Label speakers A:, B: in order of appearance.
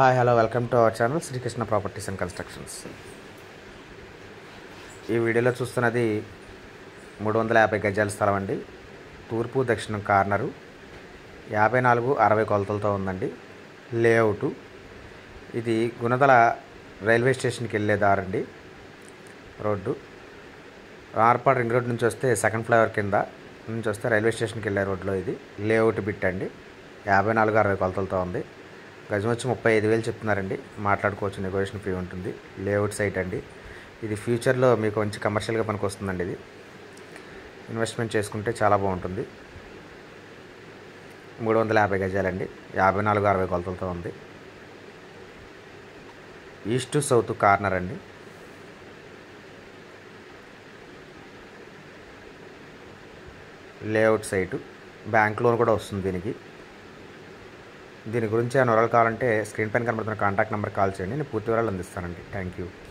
A: hi hello welcome to our channel Sri Krishna properties and constructions ఈ వీడియోలో చూస్తున్నది మూడు వందల యాభై గజాల స్థలం అండి తూర్పు దక్షిణం కార్నరు యాభై నాలుగు అరవై కొలతలతో ఉందండి లేఅవుటు ఇది గుణదల రైల్వే స్టేషన్కి వెళ్ళే దారండి రోడ్డు ఆర్పాడు రింగ్ రోడ్ నుంచి వస్తే సెకండ్ ఫ్లైఓవర్ కింద నుంచి వస్తే రైల్వే స్టేషన్కి వెళ్ళే రోడ్లో ఇది లేఅవుట్ బిట్ అండి యాభై నాలుగు అరవై కొలతలతో ఉంది గజం వచ్చి ముప్పై ఐదు వేలు చెప్తున్నారండి మాట్లాడుకోవచ్చు నెగోషియేషన్ ఫీ ఉంటుంది లేఅవుట్ సైట్ అండి ఇది ఫ్యూచర్లో మీకు మంచి కమర్షియల్గా పనికి వస్తుందండి ఇది ఇన్వెస్ట్మెంట్ చేసుకుంటే చాలా బాగుంటుంది మూడు వందల యాభై గజాలండి యాభై నాలుగు అరవై కొలతలతో ఉంది ఈస్ట్ సౌత్ కార్నర్ అండి లేఅవుట్ సైటు బ్యాంక్ లోన్ కూడా వస్తుంది దీనికి దీని గురించి ఏమైనా వివరాలు కావాలంటే స్క్రీన్ పైన కనబడుతున్న కాంటాక్ట్ నెంబర్ కాల్ చేయండి నేను పూర్తి వివరాలు అందిస్తానండి థ్యాంక్ యూ